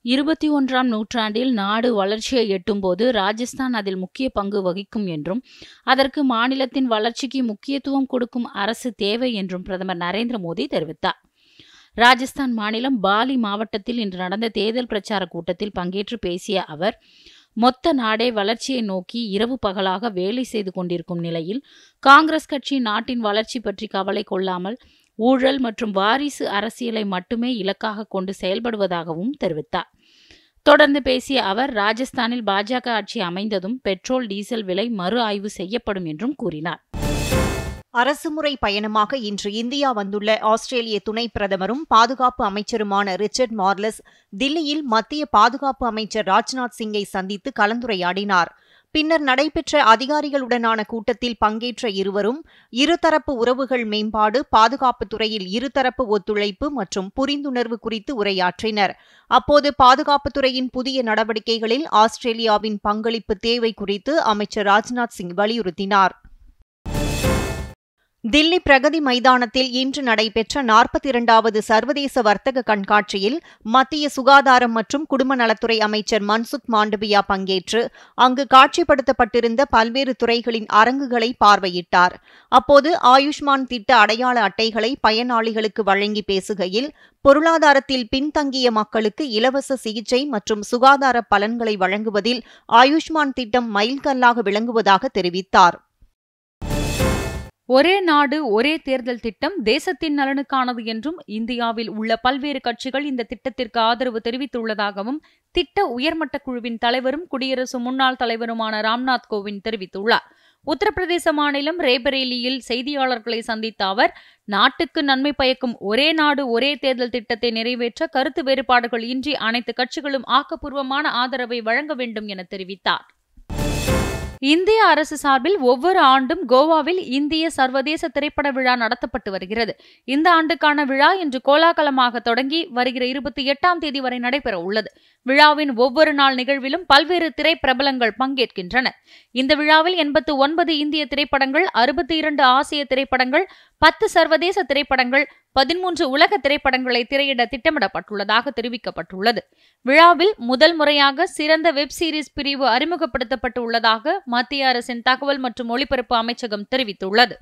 இருபத்தி ஒன்றாம் நூற்றாண்டில் நாடு வளர்ச்சியை எட்டும்போது ராஜஸ்தான் அதில் முக்கிய பங்கு வகிக்கும் என்றும் அதற்கு மாநிலத்தின் வளர்ச்சிக்கு முக்கியத்துவம் கொடுக்கும் அரசு தேவை என்றும் பிரதமர் நரேந்திர மோடி தெரிவித்தார் ராஜஸ்தான் மாநிலம் பாலி மாவட்டத்தில் இன்று நடந்த தேர்தல் பிரச்சார கூட்டத்தில் பங்கேற்று பேசிய அவர் மொத்த நாடே வளர்ச்சியை நோக்கி இரவு பகலாக வேலை செய்து கொண்டிருக்கும் நிலையில் காங்கிரஸ் கட்சி நாட்டின் வளர்ச்சி பற்றி கவலை கொள்ளாமல் ஊழல் மற்றும் வாரிசு அரசியலை மட்டுமே இலக்காக கொண்டு செயல்படுவதாகவும் தெரிவித்தார் தொடர்ந்து பேசிய அவர் ராஜஸ்தானில் பாஜக ஆட்சி அமைந்ததும் பெட்ரோல் டீசல் விலை மறு ஆய்வு செய்யப்படும் என்றும் கூறினார் அரசுமுறை பயணமாக இன்று இந்தியா வந்துள்ள ஆஸ்திரேலிய துணை பிரதமரும் பாதுகாப்பு அமைச்சருமான ரிச்சர்ட் மார்லஸ் தில்லியில் மத்திய பாதுகாப்பு அமைச்சர் ராஜ்நாத் சிங்கை சந்தித்து கலந்துரையாடினார் பின்னர் நடைபெற்ற அதிகாரிகளுடனான கூட்டத்தில் பங்கேற்ற இருவரும் இருதரப்பு உறவுகள் மேம்பாடு பாதுகாப்பு துறையில் இருதரப்பு ஒத்துழைப்பு மற்றும் புரிந்துணர்வு குறித்து உரையாற்றினர் அப்போது பாதுகாப்புத்துறையின் புதிய நடவடிக்கைகளில் ஆஸ்திரேலியாவின் பங்களிப்பு தேவை குறித்து அமைச்சர் ராஜ்நாத் சிங் வலியுறுத்தினார் தில்லி பிரகதி மைதானத்தில் இன்று நடைபெற்ற நாற்பத்தி இரண்டாவது சர்வதேச வர்த்தக கண்காட்சியில் மத்திய சுகாதாரம் மற்றும் குடும்ப நலத்துறை அமைச்சர் மன்சுக் மாண்டவியா பங்கேற்று அங்கு காட்சிப்படுத்தப்பட்டிருந்த பல்வேறு துறைகளின் அரங்குகளை பார்வையிட்டார் அப்போது ஆயுஷ்மான் திட்ட அடையாள அட்டைகளை பயனாளிகளுக்கு வழங்கி பேசுகையில் பொருளாதாரத்தில் பின்தங்கிய மக்களுக்கு இலவச சிகிச்சை மற்றும் சுகாதார பலன்களை வழங்குவதில் ஆயுஷ்மான் திட்டம் மைல்கல்லாக விளங்குவதாக தெரிவித்தார் ஒரே நாடு ஒரே தேர்தல் திட்டம் தேசத்தின் நலனுக்கானது என்றும் இந்தியாவில் உள்ள பல்வேறு கட்சிகள் இந்த திட்டத்திற்கு ஆதரவு தெரிவித்துள்ளதாகவும் திட்ட உயர்மட்ட குழுவின் தலைவரும் குடியரசு முன்னாள் தலைவருமான ராம்நாத் கோவிந்த் தெரிவித்துள்ளார் உத்தரப்பிரதேச மாநிலம் ரேபரேலியில் செய்தியாளர்களை சந்தித்த அவர் நாட்டுக்கு நன்மை பயக்கும் ஒரே நாடு ஒரே தேர்தல் திட்டத்தை நிறைவேற்ற கருத்து வேறுபாடுகள் இன்றி அனைத்து கட்சிகளும் ஆக்கப்பூர்வமான ஆதரவை வழங்க வேண்டும் என தெரிவித்தார் இந்திய அரசு சார்பில் ஒவ்வொரு ஆண்டும் கோவாவில் இந்திய சர்வதேச திரைப்பட விழா நடத்தப்பட்டு வருகிறது இந்த ஆண்டுக்கான விழா இன்று கோலாகலமாக தொடங்கி வருகிற இருபத்தி எட்டாம் தேதி வரை நடைபெற உள்ளது விழாவின் ஒவ்வொரு நாள் நிகழ்விலும் பல்வேறு திரைப்பிரபலங்கள் பங்கேற்கின்றனர் இந்த விழாவில் எண்பத்து ஒன்பது இந்திய திரைப்படங்கள் அறுபத்தி இரண்டு ஆசிய திரைப்படங்கள் பத்து சர்வதேச திரைப்படங்கள் பதிமூன்று உலக திரைப்படங்களை திரையிட திட்டமிடப்பட்டுள்ளதாக தெரிவிக்கப்பட்டுள்ளது விழாவில் முதல் முறையாக சிறந்த வெப் சீரிஸ் பிரிவு அறிமுகப்படுத்தப்பட்டு உள்ளதாக மத்திய அரசின் தகவல் மற்றும் ஒலிபரப்பு அமைச்சகம் தெரிவித்துள்ளது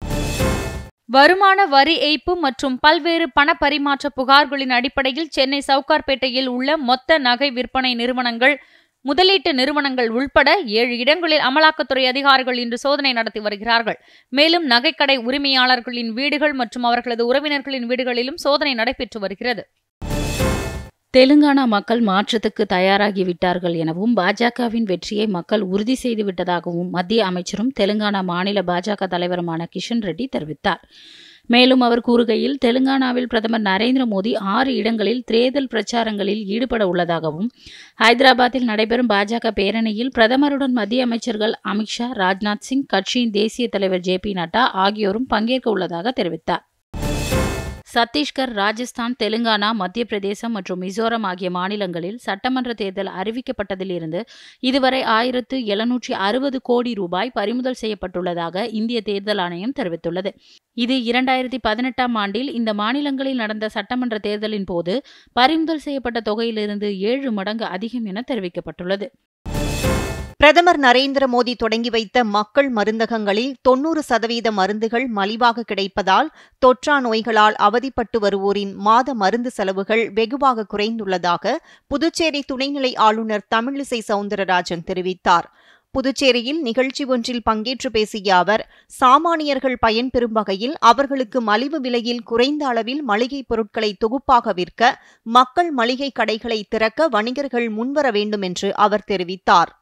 வருமான வரி ஏய்ப்பு மற்றும் பல்வேறு பண பரிமாற்ற புகார்களின் அடிப்படையில் சென்னை சவுகார்பேட்டையில் உள்ள மொத்த நகை விற்பனை நிறுவனங்கள் முதலீட்டு நிறுவனங்கள் உள்பட ஏழு இடங்களில் அமலாக்கத்துறை அதிகாரிகள் இன்று சோதனை நடத்தி வருகிறார்கள் மேலும் நகைக்கடை உரிமையாளர்களின் வீடுகள் மற்றும் அவர்களது உறவினர்களின் வீடுகளிலும் சோதனை நடைபெற்று வருகிறது தெலுங்கானா மக்கள் மாற்றத்துக்கு தயாராகிவிட்டார்கள் எனவும் பாஜகவின் வெற்றியை மக்கள் உறுதி செய்து விட்டதாகவும் மத்திய அமைச்சரும் தெலுங்கானா மாநில பாஜக தலைவருமான கிஷன் ரெட்டி தெரிவித்தார் மேலும் அவர் கூறுகையில் தெலுங்கானாவில் பிரதமர் நரேந்திர மோடி ஆறு இடங்களில் தேர்தல் பிரச்சாரங்களில் ஈடுபட உள்ளதாகவும் ஹைதராபாத்தில் நடைபெறும் பாஜக பேரணியில் பிரதமருடன் மத்திய அமைச்சர்கள் அமித்ஷா ராஜ்நாத் சிங் கட்சியின் தேசிய தலைவர் ஜே பி நட்டா ஆகியோரும் பங்கேற்க உள்ளதாக தெரிவித்தார் சத்தீஸ்கர் ராஜஸ்தான் தெலுங்கானா மத்திய பிரதேசம் மற்றும் மிசோரம் ஆகிய மாநிலங்களில் சட்டமன்ற தேர்தல் அறிவிக்கப்பட்டதிலிருந்து இதுவரை ஆயிரத்து எழுநூற்றி அறுபது கோடி ரூபாய் பறிமுதல் செய்யப்பட்டுள்ளதாக இந்திய தேர்தல் ஆணையம் தெரிவித்துள்ளது இது இரண்டாயிரத்தி பதினெட்டாம் ஆண்டில் இந்த மாநிலங்களில் நடந்த சட்டமன்ற தேர்தலின் போது பறிமுதல் செய்யப்பட்ட தொகையிலிருந்து ஏழு மடங்கு அதிகம் என தெரிவிக்கப்பட்டுள்ளது பிரதமர் நரேந்திர மோடி தொடங்கி வைத்த மக்கள் மருந்தகங்களில் தொன்னூறு சதவீத மருந்துகள் மலிவாக கிடைப்பதால் தொற்றா நோய்களால் அவதிப்பட்டு வருவோரின் மாத மருந்து செலவுகள் வெகுவாக குறைந்துள்ளதாக புதுச்சேரி துணைநிலை ஆளுநர் தமிழிசை சவுந்தரராஜன் தெரிவித்தார் புதுச்சேரியில் நிகழ்ச்சி ஒன்றில் பங்கேற்று பேசிய அவர் சாமானியர்கள் பயன்பெறும் வகையில் அவர்களுக்கு மலிவு விலையில் குறைந்த அளவில் மளிகைப் பொருட்களை தொகுப்பாக விற்க மக்கள் மளிகை கடைகளை திறக்க வணிகர்கள் முன்வர வேண்டும் என்று அவர் தெரிவித்தார்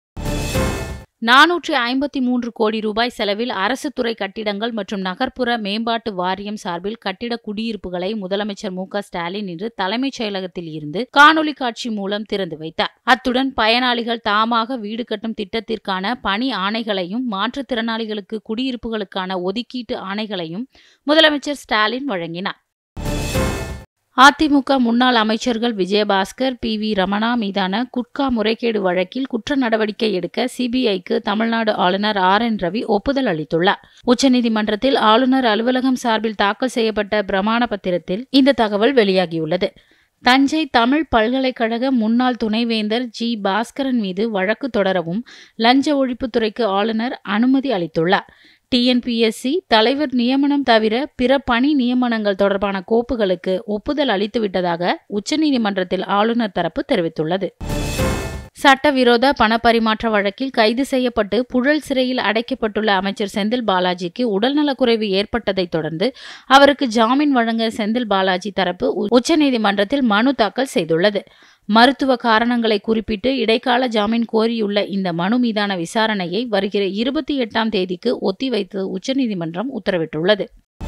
நானூற்றி ஐம்பத்தி மூன்று கோடி ரூபாய் செலவில் அரசு துறை கட்டிடங்கள் மற்றும் நகர்ப்புற மேம்பாட்டு வாரியம் சார்பில் கட்டிட குடியிருப்புகளை முதலமைச்சர் மு ஸ்டாலின் இன்று தலைமைச் செயலகத்தில் இருந்து காணொலி காட்சி மூலம் திறந்து வைத்தார் அத்துடன் பயனாளிகள் தாமாக வீடு கட்டும் திட்டத்திற்கான பணி ஆணைகளையும் மாற்றுத்திறனாளிகளுக்கு குடியிருப்புகளுக்கான ஒதுக்கீட்டு ஆணைகளையும் முதலமைச்சர் ஸ்டாலின் வழங்கினார் அதிமுக முன்னாள் அமைச்சர்கள் விஜயபாஸ்கர் பி வி ரமணா மீதான குட்கா முறைகேடு வழக்கில் குற்ற நடவடிக்கை எடுக்க சிபிஐக்கு தமிழ்நாடு ஆளுநர் ஆர் என் ரவி ஒப்புதல் அளித்துள்ளார் உச்சநீதிமன்றத்தில் ஆளுநர் அலுவலகம் சார்பில் தாக்கல் செய்யப்பட்ட பிரமாண பத்திரத்தில் இந்த தகவல் வெளியாகியுள்ளது தஞ்சை தமிழ் பல்கலைக்கழக முன்னாள் துணைவேந்தர் ஜி பாஸ்கரன் மீது வழக்கு தொடரவும் லஞ்ச ஒழிப்புத்துறைக்கு ஆளுநர் அனுமதி அளித்துள்ளார் டிஎன்பிஎஸ்சி தலைவர் நியமனம் தவிர பிற பணி நியமனங்கள் தொடர்பான கோப்புகளுக்கு ஒப்புதல் அளித்துவிட்டதாக உச்சநீதிமன்றத்தில் ஆளுநர் தரப்பு தெரிவித்துள்ளது சட்டவிரோத பணப்பரிமாற்ற வழக்கில் கைது செய்யப்பட்டு புழல் சிறையில் அடைக்கப்பட்டுள்ள அமைச்சர் செந்தில் பாலாஜிக்கு உடல்நலக்குறைவு ஏற்பட்டதைத் தொடர்ந்து அவருக்கு ஜாமீன் வழங்க செந்தில் பாலாஜி தரப்பு உச்சநீதிமன்றத்தில் மனு தாக்கல் செய்துள்ளது மருத்துவ காரணங்களை குறிப்பிட்டு இடைக்கால ஜாமீன் கோரியுள்ள இந்த மனு மீதான விசாரணையை வருகிற இருபத்தி எட்டாம் தேதிக்கு ஒத்திவைத்து உச்சநீதிமன்றம் உத்தரவிட்டுள்ளது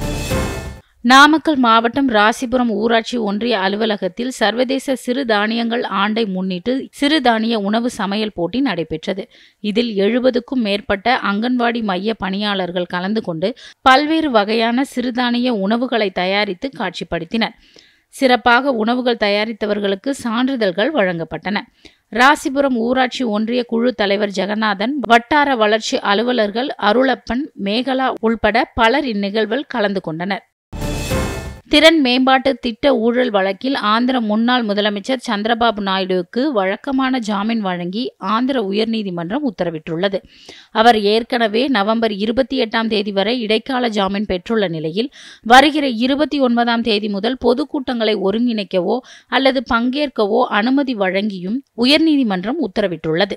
நாமக்கல் மாவட்டம் ராசிபுரம் ஊராட்சி ஒன்றிய அலுவலகத்தில் சர்வதேச சிறு தானியங்கள் ஆண்டை முன்னிட்டு சிறு தானிய உணவு சமையல் போட்டி நடைபெற்றது இதில் எழுபதுக்கும் மேற்பட்ட அங்கன்வாடி மைய பணியாளர்கள் கலந்து கொண்டு பல்வேறு வகையான சிறுதானிய உணவுகளை தயாரித்து காட்சிப்படுத்தினர் சிறப்பாக உணவுகள் தயாரித்தவர்களுக்கு சான்றிதழ்கள் வழங்கப்பட்டன ராசிபுரம் ஊராட்சி ஒன்றிய குழு தலைவர் ஜெகநாதன் வட்டார வளர்ச்சி அலுவலர்கள் அருளப்பன் மேகலா உள்பட பலர் இந்நிகழ்வில் கலந்து கொண்டனர் திறன் மேம்பாட்டு திட்ட ஊழல் வழக்கில் ஆந்திர முன்னாள் முதலமைச்சர் சந்திரபாபு நாயுடுவுக்கு வழக்கமான ஜாமீன் வழங்கி ஆந்திர உயர்நீதிமன்றம் உத்தரவிட்டுள்ளது அவர் ஏற்கனவே நவம்பர் இருபத்தி எட்டாம் தேதி வரை இடைக்கால ஜாமீன் பெற்றுள்ள நிலையில் வருகிற இருபத்தி ஒன்பதாம் தேதி முதல் பொதுக்கூட்டங்களை ஒருங்கிணைக்கவோ அல்லது பங்கேற்கவோ அனுமதி வழங்கியும் உயர்நீதிமன்றம் உத்தரவிட்டுள்ளது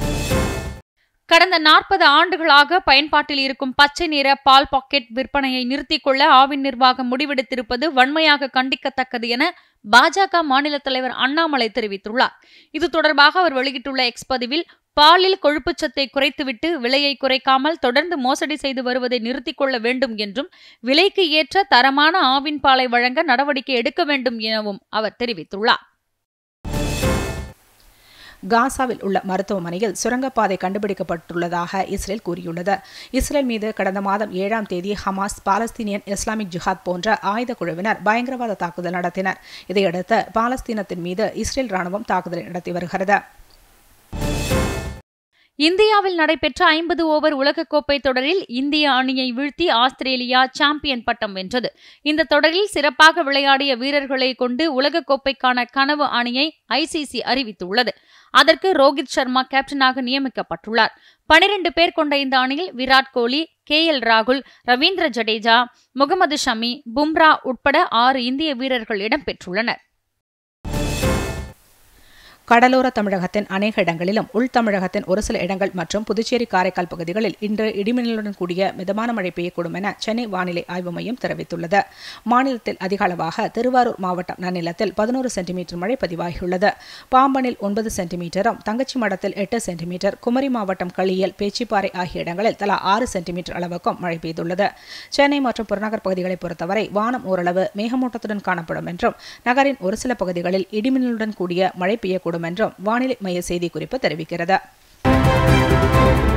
கடந்த நாற்பது ஆண்டுகளாக பயன்பாட்டில் இருக்கும் பச்சை நிற பால் பாக்கெட் விற்பனையை நிறுத்திக் கொள்ள ஆவின் நிர்வாகம் முடிவெடுத்திருப்பது வன்மையாக கண்டிக்கத்தக்கது என பாஜக மாநில தலைவர் அண்ணாமலை தெரிவித்துள்ளார் இது தொடர்பாக அவர் வெளியிட்டுள்ள எக்ஸ் பதிவில் பாலில் கொழுப்புச்சத்தை குறைத்துவிட்டு விலையை குறைக்காமல் தொடர்ந்து மோசடி செய்து வருவதை நிறுத்திக் கொள்ள வேண்டும் என்றும் விலைக்கு ஏற்ற தரமான ஆவின் பாலை வழங்க நடவடிக்கை எடுக்க வேண்டும் எனவும் அவர் தெரிவித்துள்ளார் காசாவில் உள்ள மருத்துவமனையில் சுரங்கப்பாதை கண்டுபிடிக்கப்பட்டுள்ளதாக இஸ்ரேல் கூறியுள்ளது இஸ்ரேல் மீது கடந்த மாதம் ஏழாம் தேதி ஹமாஸ் பாலஸ்தீனியன் இஸ்லாமிக் ஜிஹாத் போன்ற ஆயுத குழுவினர் பயங்கரவாத தாக்குதல் நடத்தினர் இதையடுத்து பாலஸ்தீனத்தின் மீது இஸ்ரேல் ராணுவம் தாக்குதல் நடத்தி வருகிறது இந்தியாவில் நடைபெற்ற ஐம்பது ஓவர் உலகக்கோப்பை தொடரில் இந்திய அணியை வீழ்த்தி ஆஸ்திரேலியா சாம்பியன் பட்டம் வென்றது இந்த தொடரில் சிறப்பாக விளையாடிய வீரர்களை கொண்டு உலகக்கோப்பைக்கான கனவு அணியை ஐசிசி அறிவித்துள்ளது அதற்கு ரோஹித் சர்மா கேப்டனாக நியமிக்கப்பட்டுள்ளார் பனிரெண்டு பேர் கொண்ட இந்த அணியில் விராட் கோலி கே எல் ராகுல் ரவீந்திர ஜடேஜா முகமது ஷமி பும்ரா உட்பட ஆறு இந்திய வீரர்கள் இடம்பெற்றுள்ளனர் கடலோர தமிழகத்தின் அநேக இடங்களிலும் உள் தமிழகத்தின் ஒரு சில இடங்கள் மற்றும் புதுச்சேரி காரைக்கால் பகுதிகளில் இன்று இடிமின்னலுடன் கூடிய மிதமான மழை பெய்யக்கூடும் என சென்னை வானிலை ஆய்வு மையம் தெரிவித்துள்ளது மாநிலத்தில் அதிக அளவாக திருவாரூர் மாவட்டம் நன்னிலத்தில் பதினோரு சென்டிமீட்டர் மழை பதிவாகியுள்ளது பாம்பனில் ஒன்பது சென்டிமீட்டரும் தங்கச்சி மடத்தில் எட்டு சென்டிமீட்டர் குமரி மாவட்டம் களியல் பேச்சிப்பாறை ஆகிய இடங்களில் தலா ஆறு சென்டிமீட்டர் அளவுக்கும் மழை பெய்துள்ளது சென்னை மற்றும் புறநகர் பகுதிகளை பொறுத்தவரை வானம் ஓரளவு மேகமூட்டத்துடன் காணப்படும் என்றும் நகரின் ஒரு சில பகுதிகளில் இடிமின்னலுடன் கூடிய மழை பெய்யக்கூடும் என்றும் வானிலை மைய செய்திக்குறிப்பு தெரிவிக்கிறது